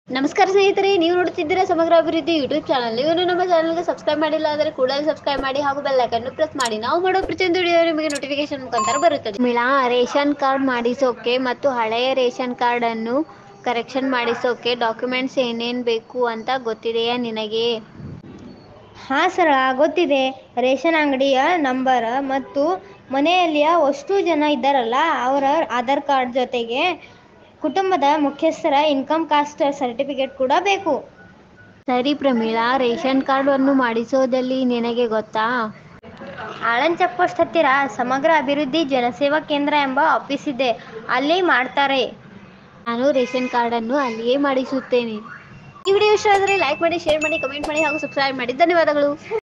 ನಮಸ್ಕಾರ ಸ್ನೇಹಿತರೆ ನೀವು ನೋಡುತ್ತಿದ್ದೀರಾ ಸಮಗ್ರ ಅಭಿವೃದ್ಧಿ ಯೂಟ್ಯೂಬ್ ಚಾನಲ್ ನೀವು ನಮ್ಮ ಚಾನಲ್ಗೆ ಸಬ್ಸ್ಕ್ರೈಬ್ ಮಾಡಿಲ್ಲ ಆದರೆ ಕೂಡಲೇ ಸಬ್ಸ್ಕ್ರೈಬ್ ಮಾಡಿ ಹಾಗೂ ಬೆಲ್ ಐಕನ್ ಪ್ರೆಸ್ ಮಾಡಿ ನಾವು ಮಾಡೋ ಪ್ರತಿಯೊಂದು ವಿಡಿಯೋ ನಿಮಗೆ ನೋಟಿಫಿಕೇಶನ್ ಮುಖಾಂತರ ಬರುತ್ತದೆ ಮಿಳಾ ರೇಷನ್ ಕಾರ್ಡ್ ಮಾಡಿಸೋಕೆ ಮತ್ತು ಹಳೆಯ ರೇಷನ್ ಕಾರ್ಡ್ ಅನ್ನು ಕರೆಕ್ಷನ್ ಮಾಡಿಸೋಕೆ ಡಾಕ್ಯುಮೆಂಟ್ಸ್ ಏನೇನು ಬೇಕು ಅಂತ ಗೊತ್ತಿದೆಯಾ ನಿನಗೆ ಹಾಂ ಸರ ಗೊತ್ತಿದೆ ರೇಷನ್ ಅಂಗಡಿಯ ನಂಬರ್ ಮತ್ತು ಮನೆಯಲ್ಲಿಯ ಅಷ್ಟು ಜನ ಇದ್ದಾರಲ್ಲ ಅವರ ಆಧಾರ್ ಕಾರ್ಡ್ ಜೊತೆಗೆ ಕುಟುಂಬದ ಮುಖ್ಯಸ್ಥರ ಇನ್ಕಮ್ ಕಾಸ್ಟ್ ಸರ್ಟಿಫಿಕೇಟ್ ಕೂಡ ಬೇಕು ಸರಿ ಪ್ರಮೀಳಾ ರೇಷನ್ ಕಾರ್ಡನ್ನು ಮಾಡಿಸೋದಲ್ಲಿ ನಿನಗೆ ಗೊತ್ತಾ ಆಳನ್ ಚೆಕ್ ಪೋಸ್ಟ್ ಹತ್ತಿರ ಸಮಗ್ರ ಅಭಿವೃದ್ಧಿ ಜನಸೇವಾ ಕೇಂದ್ರ ಎಂಬ ಆಫೀಸ್ ಇದೆ ಅಲ್ಲಿ ಮಾಡ್ತಾರೆ ನಾನು ರೇಷನ್ ಕಾರ್ಡನ್ನು ಅಲ್ಲಿಯೇ ಮಾಡಿಸುತ್ತೇನೆ ಈ ವಿಡಿಯೋ ಇಷ್ಟ ಆದರೆ ಲೈಕ್ ಮಾಡಿ ಶೇರ್ ಮಾಡಿ ಕಮೆಂಟ್ ಮಾಡಿ ಹಾಗೂ ಸಬ್ಸ್ಕ್ರೈಬ್ ಮಾಡಿ ಧನ್ಯವಾದಗಳು